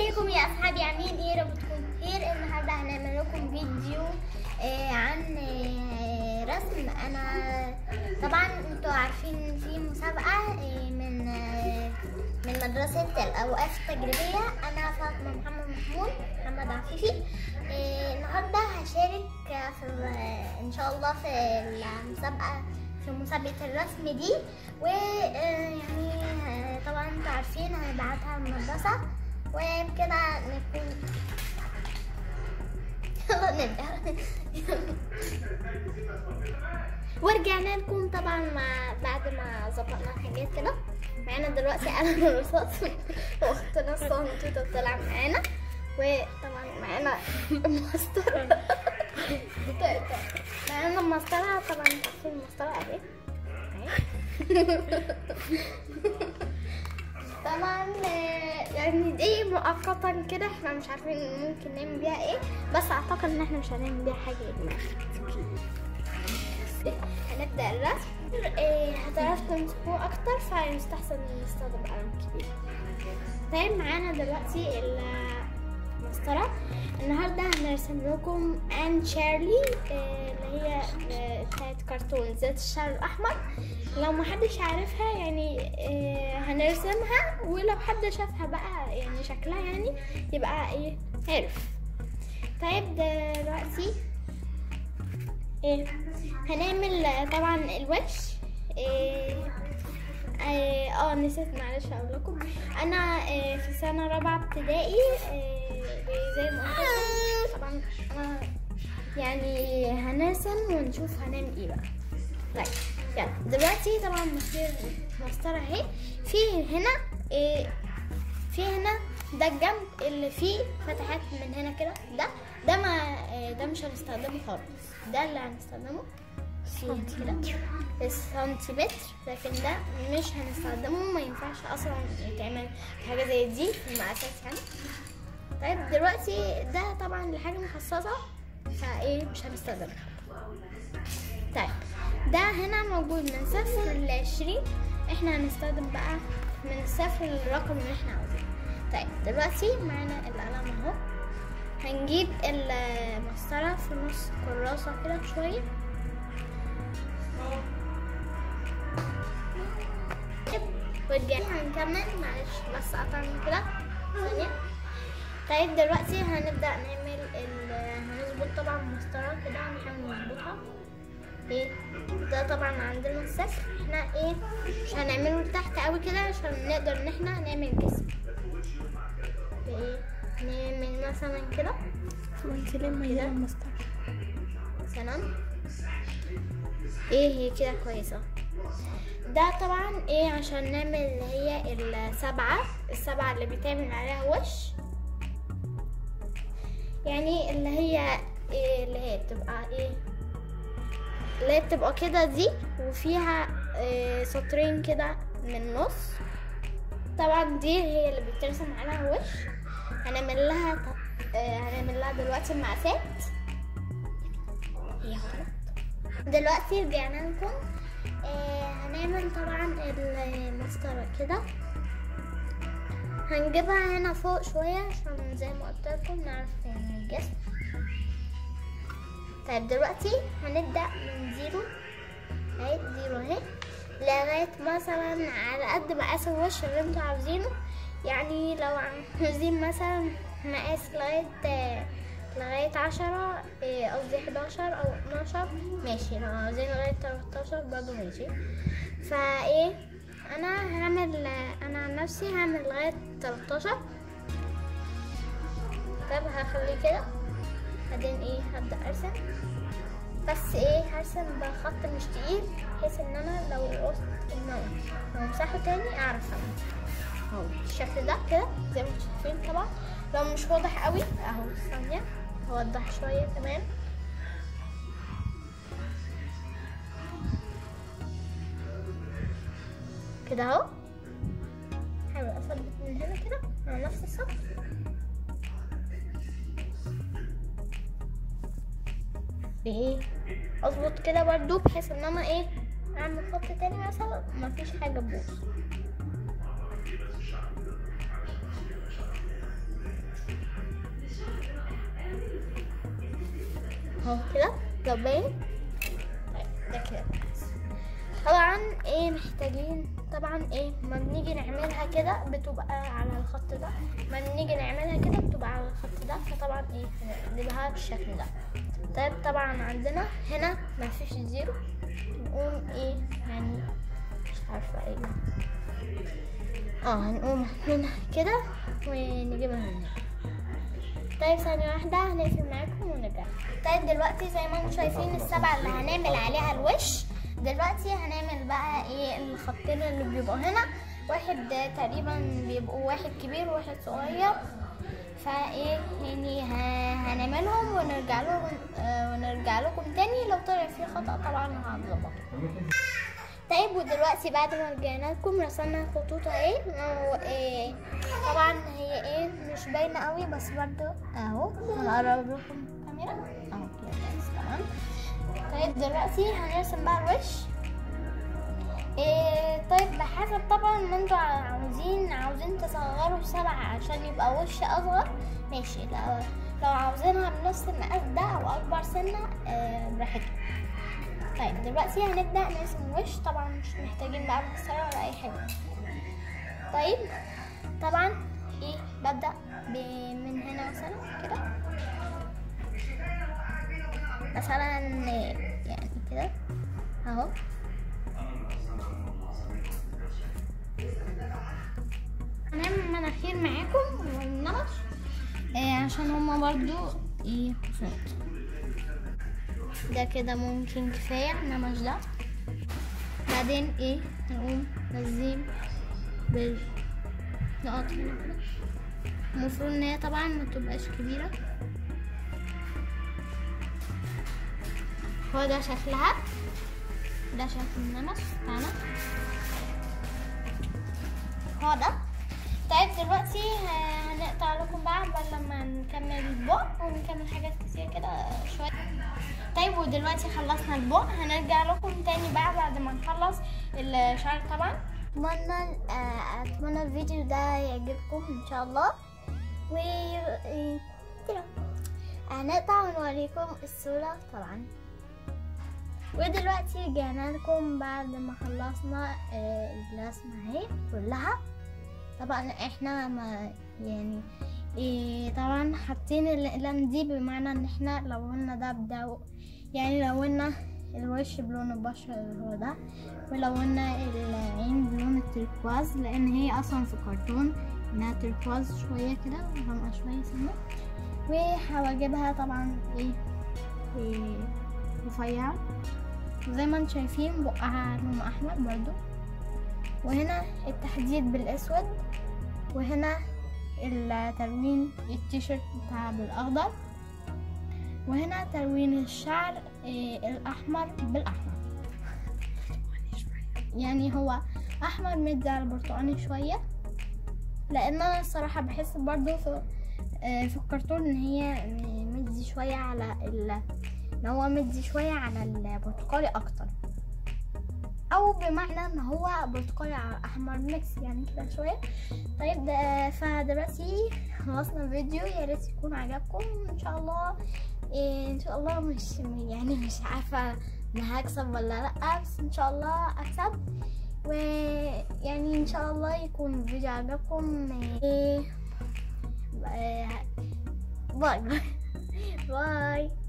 ازيكم يا اصحابي عاملين ايه يا رب تكونوا بخير النهارده هنعمل لكم فيديو آه عن آه رسم انا طبعا انتوا عارفين في مسابقه آه من آه من مدرسه الاوقاف التجريبيه انا فاطمه محمد محمود محمد عفيفي آه النهارده هشارك في ال- ان شاء الله في المسابقه في مسابقه الرسم دي ويعني طبعا انتوا عارفين هنبعتها المدرسه وبكده نكون يلا نبدأ ورجعنا لكم طبعا مع بعد ما ظبطنا الحاجات كده معانا دلوقتي قلم الرصاص واختنا الصنطوطة طلع معانا وطبعا معانا المسطرة معانا المسطرة طبعا عارفين المسطرة اهي طبعا آه، يعني دي مؤقتا كده احنا مش عارفين ممكن نعمل بيها ايه بس اعتقد ان احنا مش هنعمل بيها حاجه يا جماعه هنبدا الرسم آه، هتعرفوا تمسكوه اكتر فيستحسن نستخدم قلم كبير طيب معانا دلوقتي المسطره النهارده هنرسم لكم ان شارلي آه، اللي هي آه، بتاعت كرتون ذات الشعر الاحمر لو محدش عارفها يعني آه، هنرسمها ولو حد شافها بقى يعني شكلها يعني يبقى ايه عرف طيب دلوقتي ايه هنعمل آه، طبعا الوش إيه اه آه، نسيت معلش اقول لكم انا آه، في سنه رابعه ابتدائي آه، زي ما قلت لكم طبعا انا يعني هنرسم ونشوف هنعمل ايه بقى طيب يلا دلوقتي طبعا مصير مسطرة اهي في هنا إيه في هنا ده الجنب اللي فيه فتحات من هنا كده ده ده ما إيه ده مش هنستخدمه خالص ده اللي هنستخدمه سنتيمتر السنتيمتر لكن ده مش هنستخدمه ما ينفعش اصلا يتعمل حاجه زي دي في المقاسات يعني طيب دلوقتي ده طبعا لحاجه مخصصه فايه مش هنستخدمها طيب ده هنا موجود من صفر لعشرين احنا هنستخدم بقى من صفر للرقم اللي احنا عاوزينه طيب دلوقتي معانا القلم اهو هنجيب المسطرة في نص كراسة كده شوية ورجعنا هنكمل معلش بس قطعنا كده ثانية طيب دلوقتي هنبدأ نعمل ال هنظبط طبعا المسطرة كده هنحاول نظبطها ايه ده طبعا عندنا الصفر احنا ايه مش هنعمله تحت قوي كده عشان نقدر ان احنا نعمل جسم ايه نعمل مثلا كده وانت لما يجي المسطرة مثلا ايه هي كده كويسة ده طبعا ايه عشان نعمل اللي هي السبعة السبعة اللي بيتعمل عليها وش يعني اللي هي إيه اللي هي بتبقى ايه اللي هي بتبقى كده دي وفيها إيه سطرين كده من النص طبعا دي هي اللي بترسم عليها وش هنعمل لها ط- إيه هنعمل لها دلوقتي المقاسات هي غلط دلوقتي رجعنا لكم إيه هنعمل طبعا المسطرة كده هنجيبها هنا فوق شوية عشان زي ما قلت لكم نعرف يعني الجسم طيب دلوقتي هنبدأ من زيرو اهي زيرو اهي لغاية مثلا على قد مقاس الوش اللي انتوا عاوزينه يعني لو عاوزين مثلا مقاس لغاية آه، لغاية عشرة آه، قصدي حداشر أو اتناشر ماشي لو عاوزين لغاية تلاتاشر برضه ماشي فايه انا هعمل انا عن نفسي هعمل لغاية تلاتاشر طب هخليه كده بعدين ايه هبدأ ارسم بس ايه هرسم بخط مش تقيل بحيث ان انا لو قصت الماوس لو مسحه تاني اعرف اعمل اهو بالشكل ده كده زي ما انتم شايفين طبعا لو مش واضح قوي اهو ثانية هوضح شوية كمان كده اهو حاول اثبت من هنا كده على نفس السطر بايه اظبط كده برضو بحيث ان انا ايه اعمل خط تاني مثلا مفيش حاجه تبوظ اهو كده لو باين طيب ده كده طبعا ايه محتاجين طبعا ايه ما بنيجي نعملها كده بتبقى على الخط ده ما بنيجي نعملها كده بتبقى على الخط ده فطبعا ايه هنقلبها بالشكل ده طيب طبعا عندنا هنا ما فيش زيرو نقوم ايه يعني مش عارفه ايه اه هنقوم من كده ونجيبها من هنا طيب ثانية واحدة هنقفل معاكم ونرجع طيب دلوقتي زي ما انتم شايفين السبعة اللي هنعمل عليها الوش دلوقتي هنعمل بقى ايه الخطين اللي بيبقوا هنا واحد تقريبا بيبقوا واحد كبير وواحد صغير فايه يعني ه- هنعملهم ونرجع لهم آه، ونرجع لكم تاني لو طلع في خطأ طبعا هنظبطه طيب ودلوقتي بعد ما رجعنا لكم رسمنا خطوط اهي و- إيه طبعا هي ايه مش باينه قوي بس برضو اهو هقرب لكم الكاميرا اهو كده بس تمام طيب دلوقتي هنرسم بقى الوش إيه طيب بحسب طبعا ما انتوا عاوزين عاوزين تصغروا سبعة عشان يبقى وش اصغر ماشي لو لو عاوزينها بنفس المقاس ده او اكبر سنة آه براحتكم طيب دلوقتي هنبدأ نرسم وش طبعا مش محتاجين بقى مسطرة ولا أي حاجة طيب طبعا ايه ببدأ ب- من هنا مثلا كده مثلا يعني كده اهو هنعمل مناخير معاكم والنمش إيه عشان هما برضو ايه خصوص ده كده ممكن كفاية النمش ده بعدين ايه نقوم نازلين بالنقط هنا كده المفروض ان هي طبعا ما تبقاش كبيرة هو ده شكلها ده شكل النمش بتاعنا هو ده طيب دلوقتي ه- هنقطع لكم بقى قبل لما نكمل البق ونكمل حاجات كتير كده شوية طيب ودلوقتي خلصنا البق هنرجع لكم تاني بقى بعد ما نخلص الشعر طبعا اتمنى آه، اتمنى الفيديو ده يعجبكم ان شاء الله و إيه، كده هنقطع ونوريكم الصورة طبعا ودلوقتي رجعنا لكم بعد ما خلصنا آه، الرسمة اهي كلها طبعا احنا ما يعني إيه طبعا حاطين الاقلام دي بمعنى ان احنا لوننا ده بدا يعني لوننا الوش بلون البشرة اللي هو ده ولوننا العين بلون التركواز لان هي اصلا في كرتون انها تركواز شوية كده غامقة شوية سنة وحواجبها طبعا ايه, إيه رفيعة زي ما انتم شايفين بقها لونه احمر برضو وهنا التحديد بالاسود وهنا التلوين التيشيرت بتاع بالاخضر وهنا تلوين الشعر إيه، الاحمر بالاحمر يعني هو احمر مدي على البرتقاني شويه لان انا الصراحه بحس برضو في آه، في الكرتون ان هي مدي شويه على ال ان هو مدي شويه على البرتقالي اكتر او بمعنى ان هو برتقالي على احمر ميكس يعني كده شويه طيب ده فدلوقتي خلصنا الفيديو يا ريت يكون عجبكم ان شاء الله إيه ان شاء الله مش يعني مش عارفه ان هكسب ولا لا بس ان شاء الله اكسب ويعني ان شاء الله يكون الفيديو عجبكم إيه باي باي باي